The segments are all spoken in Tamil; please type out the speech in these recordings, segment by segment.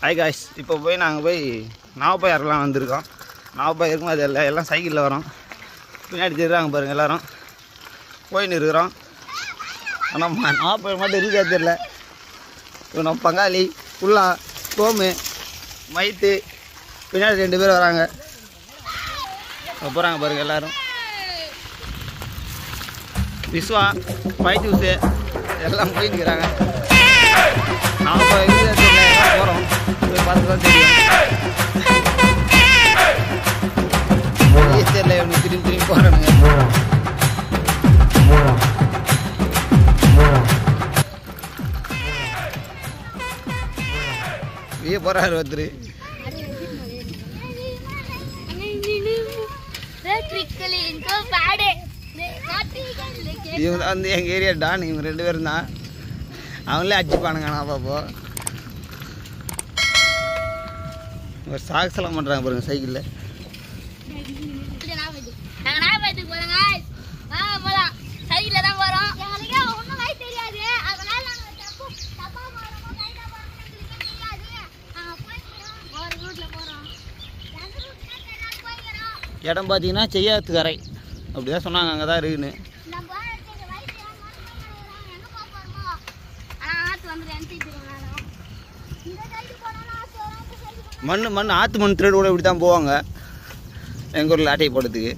ஹாய் காய்ஸ் இப்போ போய் நாங்கள் போய் நாவப்பயர்லாம் வந்திருக்கோம் நாவப்பயருக்கும் அது எல்லாம் எல்லாம் சைக்கிளில் வரோம் பின்னாடி தெரியுறாங்க பாருங்கள் எல்லாரும் போயின்னு இருக்கிறோம் ஆனால் நாவப்பயர் மட்டும் இருக்கா தெரியல இப்போ நம்ம பங்காளி புல்லா கோமு மைத்து பின்னாடி ரெண்டு பேர் வராங்க போகிறாங்க பாருங்கள் எல்லாரும் விஸ்வா மைத்தூசு எல்லாம் போயின்னுக்கிறாங்க நான் இப்போ இது தெரியல போகிறோம் போய் பார்த்து தான் தெரியும் வெளியே தெரியல இவனுக்கு திரும்பி திரும்பி போகிறானுங்க வெளியே போகிறாரு ஒருத்தர் இவங்க தான் வந்து எங்கள் ஏரியா டான் இவங்க ரெண்டு பேரும் தான் அவங்களே அடிச்சுப்பானுங்க நான் பாப்போ ஒரு சாக்ஸ் எல்லாம் பண்ணுறாங்க பாருங்க சைக்கிளில் இடம் பார்த்தீங்கன்னா செய்யாத்து கரை அப்படி தான் சொன்னாங்க அங்கே தான் இருக்குன்னு மண் மண் ஆற்று மண் திருடு கூட இப்படி தான் போவாங்க எங்கள் ஊரில் ஆட்டையை போடுறதுக்கு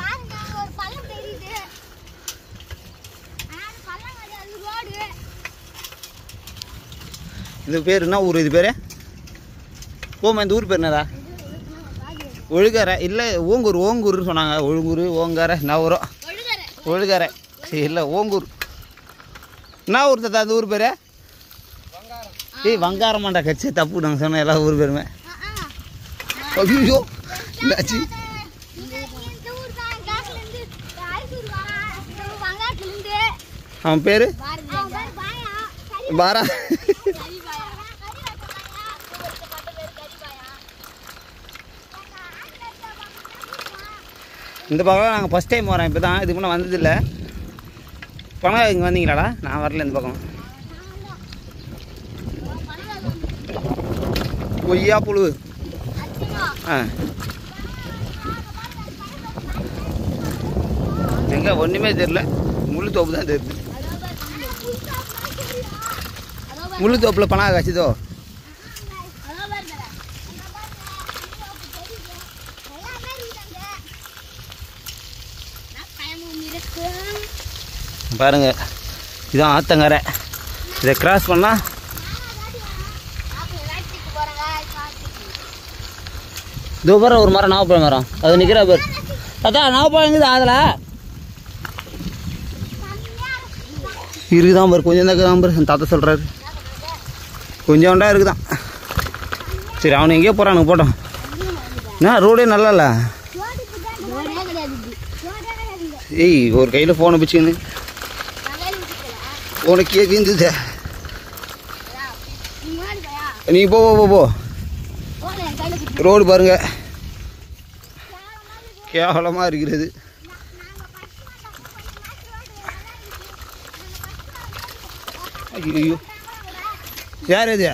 இது பேர் என்ன ஊர் இது பேர் போமா இந்த ஊர் பேர் என்னடா ஒழுகரை இல்லை ஓங்கூர் ஓங்கூர்னு சொன்னாங்க ஒழுங்கூர் ஓங்கரை என்ன ஊரம் ஒழுகரை சரி இல்லை ஓங்கூர் என்ன ஊர் தாத்தா அந்த ஊர் பேர் ஏய் வங்காரமாண்டா கட்சி தப்பு நாங்கள் சொன்ன எல்லா ஊர் பேருமே ஐயோ என்னாச்சு அவன் பேர் பாரா இந்த பக்கம் நாங்கள் ஃபஸ்ட் டைம் வரோம் இப்போ தான் இதுக்கு முன்னே வந்ததில்லை பணம் இங்கே வந்தீங்களாடா நான் வரல இந்த பக்கம் கொய்யா புழு ஆ எங்கே ஒன்றுமே தெரில முள்ளு தோப்பு தான் தெரியுது முள்ளு தோப்பில் பணம் காய்ச்சதோ பாருங்க இதான் ஆத்தங்கரை இதை கிராஸ் பண்ணால் இதோ பாரு ஒரு மரம் நாவப்பழம் மரம் அது நிற்கிற பேர் அதான் நாவப்பழம் இருக்குது அதில் இருக்குதான் பாரு கொஞ்சம் தான் இருக்குதான் பாரு என் தாத்தா சொல்கிறாரு கொஞ்சோண்டா இருக்குதான் சரி அவனை எங்கேயோ போகிறானுங்க போட்டோம் என்ன ரோடே நல்லா இல்லை ஏய் ஒரு கையில் ஃபோனை பிடிச்சிக்கின்னு உனக்கு கேட்குது நீ போ போ, போ போ ரோடு பாருங்க கேவலமாக இருக்கிறது ஐயோ யார் இது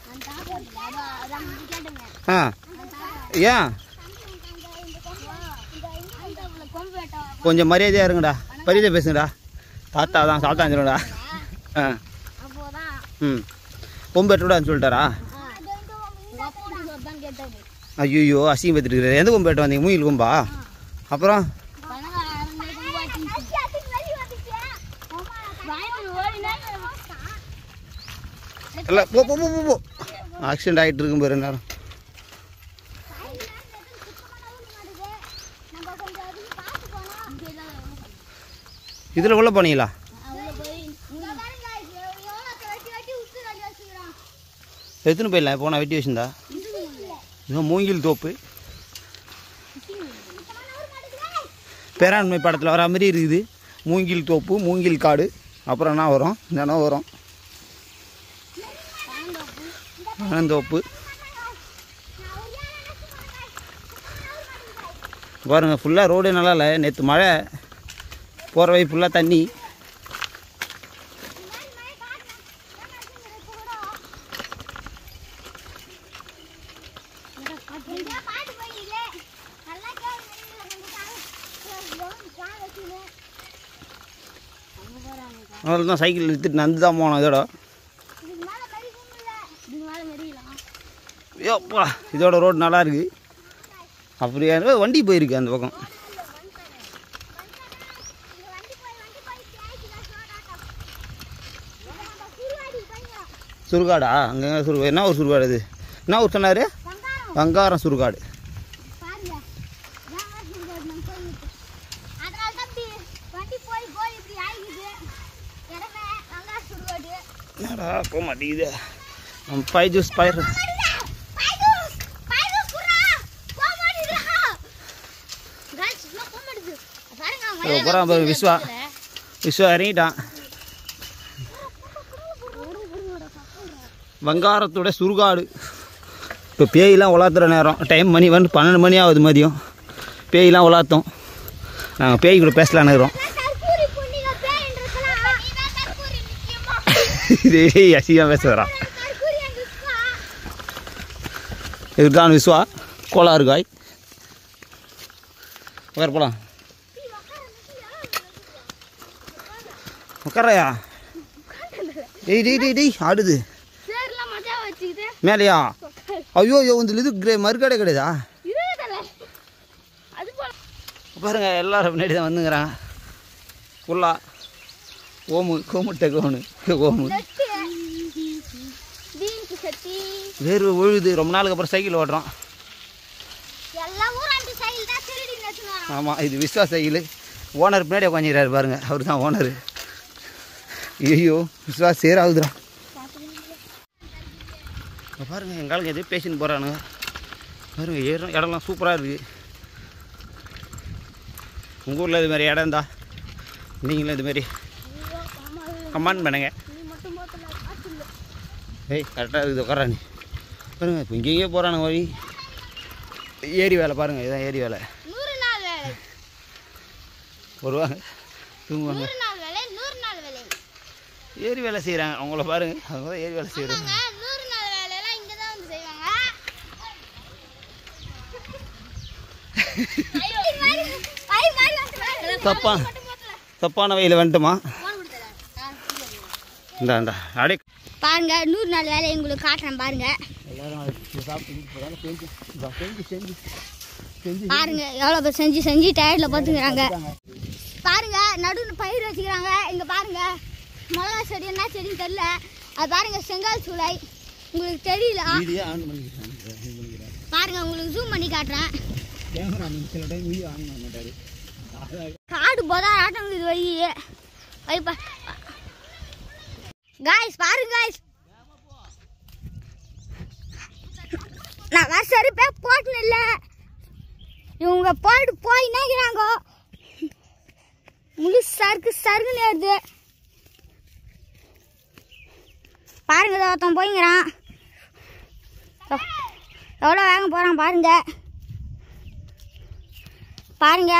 ஆ ஏன் கொஞ்சம் மரியாதையாக இருங்கடா மரியாதை பேசுங்கடா தாத்தா தான் சாத்தாஞ்சிரும்டா ஆ ம் கொம்பு எட்டுடான்னு சொல்லிட்டாரா ஐயோ அசிங்கம் பத்துட்டு இருக்கிறாரு எந்த கொம்பு எட்ட வந்தீங்க மூயில் கொம்பா அப்புறம் இல்லை போ போ போ போ, போ ஆக்சிடென்ட் ஆகிட்டு இருக்கும் பாரு நேரம் இதில் உள்ள போனீங்களா எத்தனை போயிடலாம் போனால் வெட்டி வச்சிருந்தா இதுவும் மூங்கில் தோப்பு பேராண்மை படத்தில் வர மாதிரி இருக்குது மூங்கில் தோப்பு மூங்கில் காடு அப்புறம் என்ன வரும் தினம் வரும் பனந்தோப்பு பாருங்க ஃபுல்லாக ரோடு நல்லா இல்லை நேற்று மழை போகிற வழி ஃபுல்லாக தண்ணி எங்கேயா பாட்டு போயிடுது நல்லா கேள்வி வெளியில கொஞ்சம் கால கால வச்சுன்னு அங்கே போகிறாங்க அவள் தான் சைக்கிள் எடுத்துட்டு நடந்து தான் போனோம் இதோட இதுக்கு மேலே மெரிக்கும் இல்லை இதுக்கு மேலே மெரிக்கலாம் ஐயோப்பா இதோட ரோடு நல்லா இருக்கு அப்படியே ஏ, வண்டி போயிருக்கு அந்த பக்கம் இங்க வண்டி போய் வண்டி போய் தேய்ச்சிதான் சோடாட்டம் நம்ம சுருவாடி போய்க்கிறோம் சுருகாடா அங்கே சுரு என்ன ஒரு சுருகாடு இது என்ன ஊர் சொன்னார் வெங்காயம் வங்காரம் சுருகாடு பாருங்க வெங்காயம் சுருவாடி நம்ம போயிருக்கு அதனால தான் இப்படி வண்டி போய் போய் இப்படி ஆகிக்குது இடமே வெங்காயம் சுருவாடி என்னடா போக மாட்டேங்குது நம்ம பை ஜூஸ் பயிர் பைதூஸ் பைதூஸ் குறா போக மாட்டேங்குதுடா गाइस இதோ போக மாட்டேங்குது பாருங்க இதோ போறான் பாரு விஸ்வா. விஸ்வா இறங்கிட்டான் வங்காரத்தோட சுருகாடு இப்போ பேயெல்லாம் உலாத்துற நேரம் டைம் மணி வந்து பன்னெண்டு மணி ஆகுது மதியம் பேயெல்லாம் உலாத்தோம் நாங்கள் பேய் கூட பேசலான்னு இருக்கிறோம் தற்கூரி புண்ணில பேயின்றதுலாம் நீதான் தற்கூரி முக்கியமா இதே அசிங்கமாக பேசுகிறான் தற்கூரி அந்த விஸ்வா இதுதான் விஸ்வா கோளாறு காய் உட்கார போகலாம் உட்காரையா டேய் டேய் டேய் டேய் ஆடுது சேர்லாம் மஜா வச்சுக்கிட்டு மேலையா ஐயோ ஐயோ இந்த இது கிரே மறுக்கடை கிடையாதா இருக்குதல அது போல பாருங்க எல்லாரும் முன்னாடி தான் வந்துங்கிறாங்க ஃபுல்லா ஓமு கோமுட்டை கோனு ஓமு நெட்டு பீன்ஸ் சட்டி வேறு ஒழுகுது ரொம்ப நாளுக்கு அப்புறம் சைக்கிள் ஓட்டுறோம் எல்லா ஊராண்டி சைக்கிள் தான் திருடி நச்சுன்னு வரோம் ஆமாம் இது விஸ்வா சைக்கிள் ஓனர் பின்னாடி உட்காந்துக்கிறாரு பாருங்க அவர் தான் ஓனர் ஐயோ விஸ்வா சேர் ஆகுதுடா இங்க பாருங்க எங்காலுங்க எதோ பேசின்னு போகிறானுங்க பாருங்க ஏறும் இடம்லாம் சூப்பராக இருக்குது உங்கள் ஊரில் இது மாதிரி இடம் இருந்தா நீங்களும் இது மாதிரி கமெண்ட் பண்ணுங்க நீ மட்டும் போத்தல காசு இல்லை ஏய் கரெக்டாக இருக்குது உட்காரா நீ பாருங்க இப்போ இங்கேயே போகிறானுங்க வழி ஏரி வேலை பாருங்கள் இதுதான் ஏரி வேலை நூறு நாள் வேலை வருவாங்க தூங்குவாங்க நூறு நாள் வேலை நூறு நாள் வேலை ஏரி வேலை செய்கிறாங்க அவங்கள பாருங்க அவங்க தான் ஏரி வேலை செய்கிறாங்க ஆமாங்க நூறு நாள் வேலையெல்லாம் இங்கே தான் வந்து செய்வாங்க ஐயோ, இது மாதிரி, ஐ மாதிரி வந்து வேலை. தப்பா மட்டும் போத்தல. தப்பான வழியில் வந்துட்டுமா போன் கொடுத்தல. ஆ, சரி. இந்தாண்டா அடே பாருங்க நூறு நாள் வேலையை உங்களுக்கு காட்டுறேன் பாருங்க எல்லாரும் சாப்பிட்டு செஞ்சு செஞ்சு செஞ்சு செஞ்சு பாருங்க எவ்வளோ பேர் செஞ்சு செஞ்சு டயர்டில் பார்த்துக்கிறாங்க பாருங்க நடுவில் பயிர் வச்சுக்கிறாங்க இங்கே பாருங்க மிளகா செடி என்ன செடின்னு தெரியல அது பாருங்க செங்கால் சூளை உங்களுக்கு தெரியல வீடியோ ஆன் பண்ணிக்கிறேன் பாருங்க உங்களுக்கு ஜூம் பண்ணி காட்டுறேன் கேமரா சில டைம் வீடியோ ஆன் பண்ண மாட்டாரு காடு போதா ஆட்டம் இது வை வைப்பா காய்ஸ் பாருங்க காய்ஸ் நான் வேற செருப்பே போட்டுன்னு இல்லை இவங்க போட்டு போய் நினைக்கிறாங்க முழு சருக்கு சருக்குன்னு ஏறுது பாருங்க இதோ ஒருத்தன் போய்ங்கிறான் எவ்வளோ வேகம் போகிறான் பாருங்க பாருங்க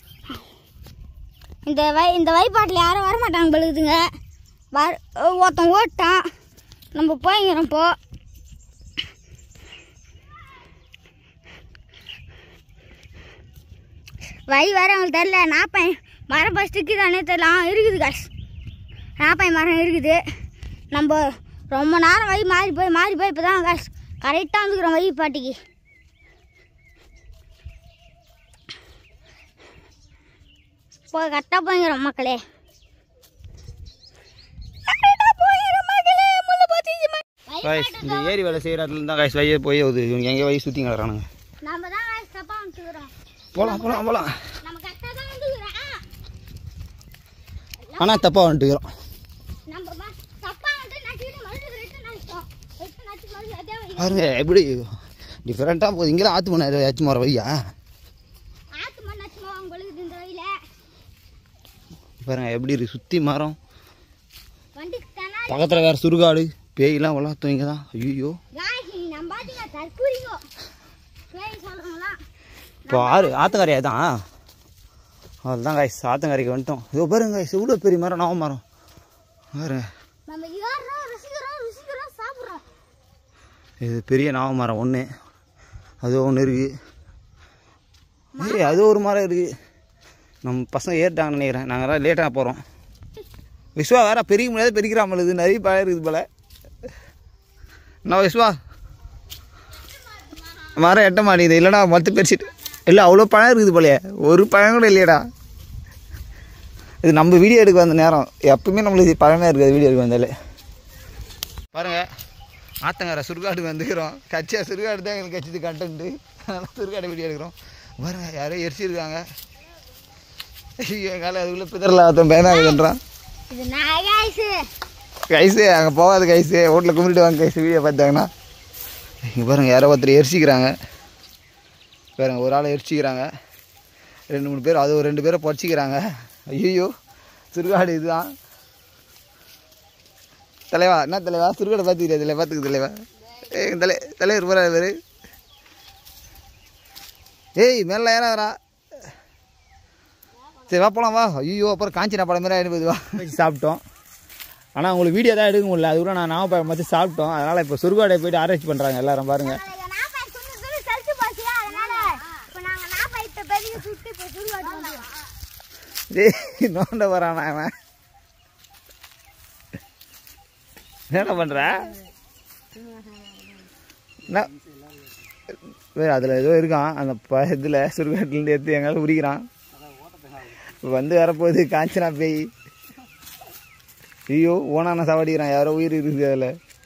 இந்த வை இந்த வைப்பாட்டில் யாரும் வரமாட்டாங்க பழுகுதுங்க வர ஒருத்தன் ஓட்டான் நம்ம போய்ங்கிறோம் இப்போ வழி வேற அவங்களுக்கு தெரில நாப்பை மரம் ஃபஸ்ட்டுக்கு தானே தெரியல ஆ, இருக்குது காசு நாப்பை மரம் இருக்குது நம்ம ரொம்ப நேரம் வழி மாறி போய் மாறி போய் இப்போ தான் காசு கரெக்டாக வந்துக்கிறோம் வழி பாட்டிக்கு போய் கரெக்டாக போய்க்கிறோம் மக்களே கரெக்டா போய்க்கிறோம் மக்களே, முள்ளு பாத்திச்சு ம- காய்ஸ் இந்த ஏரி வேலை செய்கிற இடத்துல தான் காய்ஸ் வையே போய் ஆகுது இவங்க எங்கேயோ வழி சுற்றி கிடக்குறானுங்க நம்ம தான் guys தப்பா வந்துக்கிறோம் போகலாம் போகலாம் போகலாம் நம்ம கரெக்டாக தான் வந்துக்கிறோம் ஆ, ஆனால் தப்பாக வந்துட்டுக்கிறோம் நம்ம பா- தப்பா வந்து நச்சுக்கிட்டு மறுபடியும் return அடிச்சிட்டோம். return அடிச்சு மறுபடியும் அதே வழி. பாருங்க எப்படி டிஃப்ரெண்ட்டாக போகுது இங்கே ஆற்று மணி ஏதாச்சும் போகிற வழியா ஆத்து மண் நச்சுமா அவங்க ஒழுகுது இந்த வழியில பாருங்க எப்படி இருக்கு சுற்றி மரம் வண்டிக்கு தானே பக்கத்தில் வேறு சுடுகாடு பேயெல்லாம் வளர்த்தோம் இங்கே தான் ஐயோ guys, நீ நம்பாதீங்க தற்கூரிங்கோ பேய் சொல்றவங்களாம் இப்போ ஆறு ஆத்தங்கரையா தான் அதுதான் காய்ஸ் ஆத்தங்கரைக்கு வந்துட்டோம் இதோ பாருங்க காய்ஸ் இவ்வளோ பெரிய மரம் நவ மரம் பாருங்க நம்ம ஏறுறோம் ருசிக்கிறோம் ருசிக்கிறோம் சாப்பிட்றோம் இது பெரிய நாவ மரம் ஒன்று அது ஒன்று இருக்குது ஏய் அது ஒரு மரம் இருக்குது நம்ம பசங்க ஏறிட்டாங்கன்னு நினைக்கிறேன் நாங்கள்லாம் லேட்டாக போகிறோம் விஸ்வா வேற பெரிய முடியாது பெருக்கிறாமல் இது நிறைய பழம் இருக்குது போல என்ன விஸ்வா மரம் எட்ட மாட்டேங்குது இல்லைனா மொத்த பெருசிட்டு இல்லை அவ்வளோ பழம் இருக்குது போலயே ஒரு பழம் கூட இல்லையடா இது நம்ம வீடியோ எடுக்க வந்த நேரம் எப்பவுமே நம்மளுக்கு பழமே இருக்காது வீடியோ எடுக்க வந்தாலே பாருங்கள் ஆத்தங்கரை சுருக்காடு வந்துக்கிறோம் கட்சியாக சுருக்காடு தான் எங்களுக்கு கட்சிது கண்டென்ட்டு அதனால் சுருக்காடு வீடியோ எடுக்கிறோம் பாருங்க யாரோ எரிச்சிருக்காங்க என் காலை அதுக்குள்ளே பிதரில் ஒருத்தன் பயனாகுதுன்றான் இது நான் காய்ஸ் கைஸு அங்கே போகாது கைஸு வீட்டில் கும்பிட்டு வாங்க கைஸு வீடியோ பார்த்தாங்கன்னா இங்கே பாருங்கள் யாரோ ஒருத்தர் எரிச்சிக்கிறாங்க பாருங்க ஒரு ஆளை எரிச்சிக்கிறாங்க ரெண்டு மூணு பேர் அது ஒரு ரெண்டு பேரை பொச்சிக்கிறாங்க ஐயோ சுருகாடு இதுதான் தலைவா என்ன தலைவா சுருகாடை பார்த்துக்கிறியா தலைவா பார்த்துக்கு தலைவா ஏய் தலை தலைவர் போகிறா பேர் ஏய் மேலே ஏறாதரா சரி வா போகலாம் வா ஐயோ அப்புறம் காஞ்சினா படம் மாதிரி ஆகிடுது வா சாப்பிட்டோம் ஆனால் உங்களுக்கு வீடியோ தான் எடுக்க முடியல அது கூட நான் நாம மற்ற சாப்பிட்டோம் அதனால் இப்போ சுருகாடை போயிட்டு ஆராய்ச்சி பண்ணுறாங்க எல்லாரும் பாருங்கள் நாப்பாய் சுண்டு சுண்டு சலிச்சு போச்சு அதனால இப்போ நாங்கள் நாப்பாய் பெரிய சுட்டு இப்போ சுடுகாட்டு வந்துடுவோம் டேய் நோண்ட வரானா அவன் என்ன பண்ற என்ன வேறு அதில் ஏதோ இருக்கான் அந்த ப இதில் சுருகாட்டிலேருந்து எடுத்து எங்கால உரிக்கிறான் வந்து வரப்போகுது காஞ்சனா பேய் ஐயோ ஓனான சாவடிக்கிறான் யாரோ உயிர் இருக்குது அதில்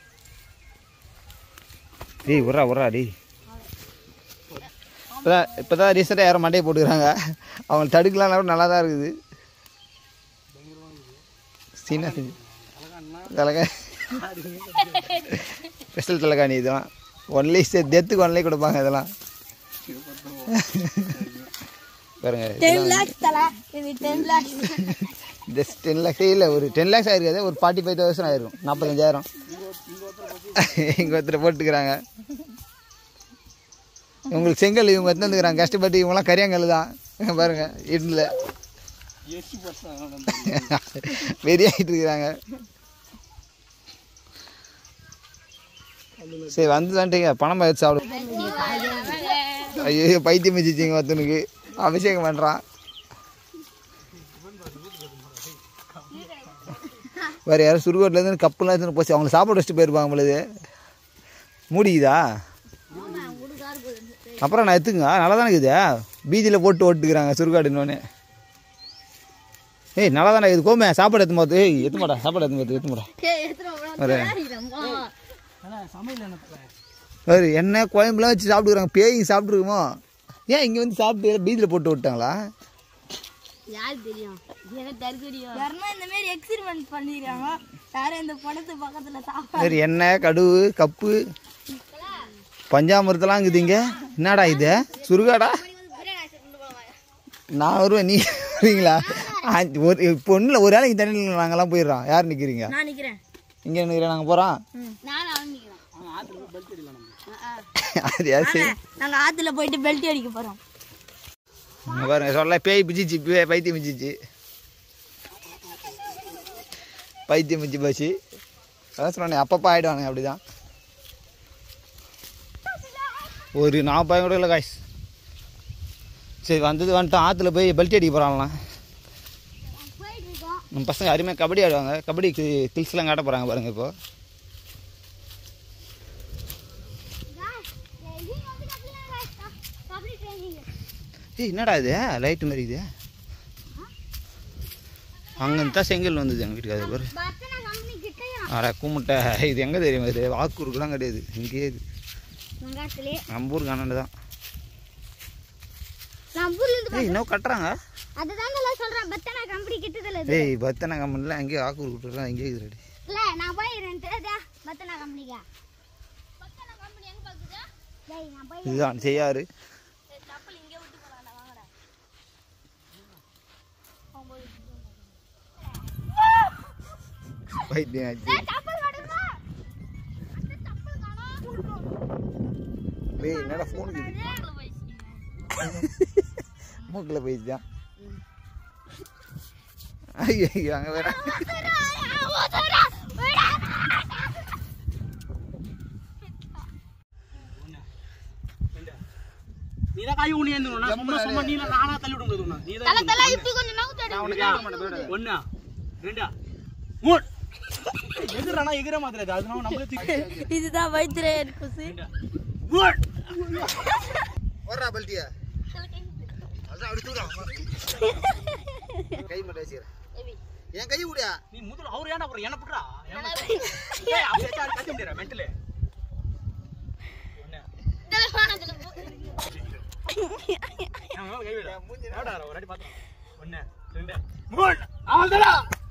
டேய் உர்றா உர்றா டேய் இப்போதான் இப்போ தான் ரீசெண்டாக யாரும் மண்டையை போட்டுக்கிறாங்க அவங்க தடுக்கலாம் கூட நல்லா தான் இருக்குது சீனா செஞ்சு தலைக்கா ஸ்பெஷல் தலைக்காணி இதெல்லாம் ஒன்லி டெத்துக்கு ஒன்லி கொடுப்பாங்க இதெல்லாம் பாருங்க டென் லேக்ஸ் தலை இது ten lakhs just ten lakhs இல்லை ஒரு டென் லேக்ஸ் ஆயிருக்காது ஒரு ஃபார்ட்டி ஃபைவ் தௌசண்ட் ஆயிருக்கும் நாற்பத்தஞ்சாயிரம் இங்கே ஒருத்தர் போட்டுக்கிறாங்க இவங்களுக்கு செங்கல் இவங்க எடுத்து வந்துக்கிறாங்க கஷ்டப்பட்டு இவங்களாம் கரியாங்கல் தான் இங்க பாருங்க இட்ல வெறியாகிட்டு இருக்கிறாங்க சரி வந்து வந்துட்டீங்க பணம் எடுத்து சாப்பிடு ஐயோ பைத்தியம் வச்சுச்சிங்க ஒருத்தனுக்கு அபிஷேகம் பண்ணுறான் வேறு யாரும் சுருகோட்லேருந்து கப்புலாம் எடுத்துன்னு போச்சு அவங்க சாப்பாடு வச்சுட்டு போயிருப்பாங்க பொழுது மூடிக்குதா அப்புறம் நான் எடுத்துங்க நல்லா தானே இருக்குது பீச்சில் போட்டு ஓட்டுக்கிறாங்க சுருகாடு இன்னொன்று ஏய் நல்லா தானே இது கோமே சாப்பாடு எடுத்து போது ஏய் எத்து மாடா சாப்பாடு எடுத்து போது எத்து மாடா வேறு வேறு என்ன குழம்புலாம் வச்சு சாப்பிட்டுக்கிறாங்க பேய்ங்க சாப்பிட்ருக்குமோ ஏன் இங்கே வந்து சாப்பிட்டு பீச்சில் போட்டு விட்டாங்களா யார் தெரியும் எனக்கு தெரியும் யாருன்னா இந்த மாதிரி எக்ஸ்பெரிமெண்ட் பண்ணிடுறாங்க யாரும் இந்த படத்து பக்கத்துல சாப்பிட வேறு எண்ணெய் கடுகு கப்பு பஞ்சாமிரத்தெல்லாம் இருக்குதுங்க என்னடா இது சுருகாடா நான் வருவேன் நீ வரீங்களா அஞ்சு- ஒரு இப்போ ஒன்றில் ஒரு ஆள் இங்கே தண்ணியில் நாங்கெல்லாம் போயிடுறோம் யார் நிற்கிறீங்க நான் நிக்கிறேன் இங்கே நிற்கிறேன் நாங்கள் போகிறோம் நான் அவன் நிக்கிறேன் அது யார் சரி நாங்க ஆத்துல போயிட்டு பெல்ட் அடிக்க போறோம் இங்க பாருங்க சொல்ல பேய் பிச்சிச்சு பே- பைத்தியம் பிச்சிச்சு பைத்தியம் பிச்சு போச்சு அதான் சொன்னேன் அப்பப்போ ஆகிடுவானுங்க அப்படிதான் ஒரு நாற்பது கூட இல்லை காய்ஸ் சரி வந்தது வந்துட்டோம் ஆற்றுல போய் பெல்ட் அடிக்க போகிறாங்களாம் போயிட்டு இருக்கோம் நம்ம பசங்க அருமையாக கபடி ஆடுவாங்க கபடி கில்ஸ்லாம் காட்ட போகிறாங்க பாருங்க இப்போ ஏய் என்னடா இது லைட்டு மாதிரி இது அங்கே தான் செங்கல் வந்தது எங்கள் வீட்டுக்கு அது பாரு அட கும்பிட்ட இது எங்கே தெரியும் இது வாக்கூருக்குலாம் கிடையாது இங்கேயே இது நம்ம ஊருக்கு அண்ணன் தான் ஏய் இன்னும் கட்டுறாங்க அதுதான் நான் சொல்றேன் பத்தனா கம்பெனி கிட்டதுல ஏய் பத்தனை கம்பெனியில் அங்கேயே வாக்கூர் விட்டுறாங்க இங்கேயே இது ரெடி இல்ல நான் போயிடுறேன் தெரியாதா பத்தனா கம்பெனிக்கா பத்தனா கம்பெனி எங்க பாக்குதா டேய் நான் போய் இதுதான் செய்யாரு கப்பல் இங்க விட்டு போறானே வாங்கடா பைத்தியம் ஆச்சு கப்பல் காணுமா அந்த கப்பல் காணோம் ஏய் என்னடா ஃபோனுக்கு மூக்கில் போயிடுச்சான் ஐயோ ஐயோ அங்கே வேற நீ தான் கை ஊனி ஏந்தணும் நான் சும்மா சும்மா நீ நானா தள்ளி விட முடியாது உன்னை. நீ தான் தலை தலை இப்படி கொஞ்சம் நவுத்தாடு ஒண்ணா ரெண்டா மூணு எதிரானா எகிற மாதிரி அது அதனால நம்மளே தூக்கி இதுதான் வயிற்றுல இருக்கும் ரெண்டா. மூணு வர்றா பல்ட்டியா அதான் அப்படி தூரம் கை மட்டும் வச்சுக்கிறேன் என் கை விடியா நீ முதல்ல அவர் ஏன்டா அப்புறம் என்ன பண்றா ஏய் அப்படியே கத்த முடியற மென்டல் ஒரு அடி பார்த்தோம் ஒண்ணு ரெண்டு மூணு அவள்தாடா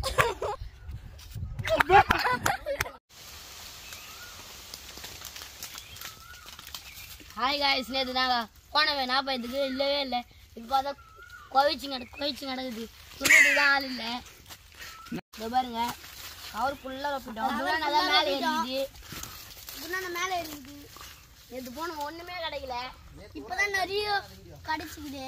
ஹாய் காய்ஸ் நேற்று நாங்கள் போனவே நாற்பதுக்கு இல்லவே இல்லை இப்போ பார்த்தா குவைச்சு கிட குவைச்சு கிடக்குது துணிக்கு தான் ஆள் இல்லை இதோ பாருங்க கவர் ஃபுல்லாக ரொப்பிட்டோம் புனானா தான் மேலே இருக்குது புனானா மேலே இருக்குது நேற்று போனோம் ஒன்றுமே கிடைக்கல இப்போ தான் நிறைய கிடச்சிக்குது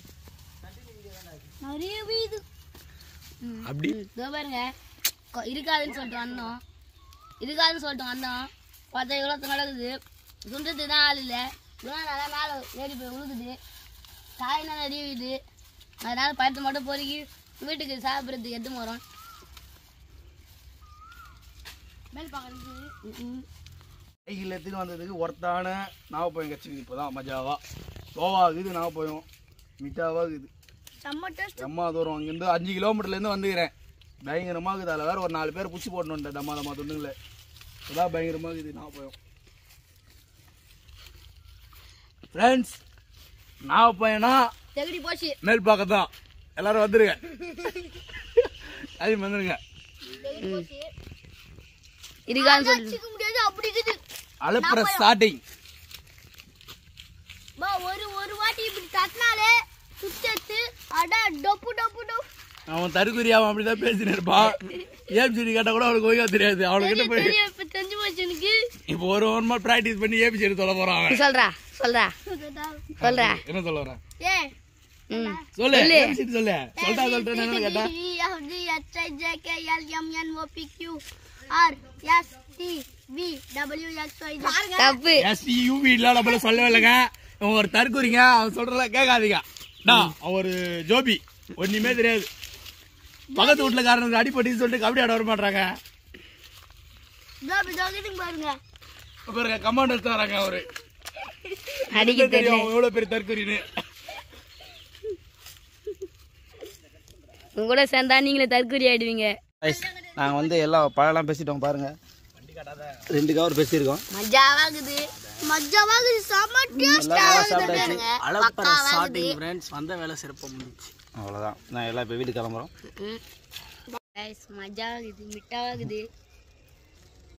நிறைய வீடு அப்படி இதோ பாருங்க கொ- இருக்காதுன்னு சொல்லிட்டு வந்தோம் இருக்காதுன்னு சொல்லிட்டு வந்தோம் பார்த்தா இவ்வளோ நடக்குது சுண்டத்துக்கு தான் ஆள் இல்லை இவ்வளோ நல்லா மேலே ஏறி போய் விழுகுது காய்னா நிறைய வீடு அதனால பழத்தை மட்டும் பொறுக்கி வீட்டுக்கு சாப்பிட்றதுக்கு எடுத்து போகிறோம் மேல் பார்க்குறது சைக்கிள் எடுத்துட்டு வந்ததுக்கு ஒருத்தான நாகப்பழம் கட்சிக்குது இப்போதான் மஜாவா கோவாகுது நாகப்பழம் மிட்டாவாகுது செம்ம டேஸ்ட் எம்மா தூரம் அங்கேருந்து அஞ்சு கிலோமீட்டர்லேருந்து வந்துக்கிறேன் பயங்கரமாக இருக்குது அதில் வேறு ஒரு நாலு பேர் புஷி போட்டணும் தம்மா தம்மா துண்டுங்கள அதான் பயங்கரமாக இருக்குது நாகப்பழம் ஃப்ரெண்ட்ஸ் நாகப்பழம்னா தெகடி போச்சு மேல் பார்க்க தான் எல்லாரும் வந்துருங்க அது வந்துருங்க இருக்கான்னு சொல்லி முடியாது அப்படி இருக்குது அழுப்புற ஸ்டார்டிங் பா ஒரு ஒரு வாட்டி இப்படி தட்டினாலே சுத்தத்து அட டொப்பு டொப்பு டொப்பு அவன் தற்குறி அவன் அப்படிதான் பேசினு இருப்பான் ஏபிசிடி கேட்டால் கூட அவனுக்கு ஒழுங்கா தெரியாது அவனுக்கிட்ட போய் தெரியும் இப்ப தெரிஞ்சு போச்சு எனக்கு இப்போ ஒரு ஒரு மாதிரி ப்ராக்டிஸ் பண்ணி ஏபிசிடி சொல்ல போறான் அவன் சொல்றா சொல்றா சொல்றா என்ன சொல்ல வரான் ஏ சொல்லு ஏபிசிடி சொல்லு சொல்லிட்டா சொல்லிட்டேன் என்ன கேட்டா தப்பு எஸ்டி யூபி இல்ல நம்மள சொல்லவே இல்லைங்க அவன் ஒரு தற்குறிங்க அவன் சொல்றத கேட்காதீங்க டா அவன் ஒரு ஜோபி ஒண்ணுமே தெரியாது பக்கத்து வீட்டுலக்காரனுக்கு அடிப்பட்டு சொல்லிட்டு கபடி ஆட வர மாட்டாங்க பாருங்க பாருங்க கமாண்ட் எடுத்து வராங்க அவரு அடிக்க தெரியும் அவன் எவ்வளவு பெரிய தற்குறின்னு உங்க கூட சேர்ந்தா நீங்களே தற்கொலை ஆயிடுவீங்க நாங்கள் வந்து எல்லாம் பழம்லாம் பேசிட்டோம் பாருங்க ரெண்டு கவர் பேசியிருக்கோம் மஜாவாகுது மஜாவாகுது செம்ம டேஸ்டா சாப்பிட்டாச்சு அளப்பற ஸ்டார்டிங் ஃப்ரெண்ட்ஸ் வந்த வேலை சிறப்பாக முடிஞ்சிச்சு அவ்வளோதான் நான் எல்லாம் இப்போ வீட்டுக்கு கிளம்புறோம் மஜாவாகுது மிட்டாவாகுது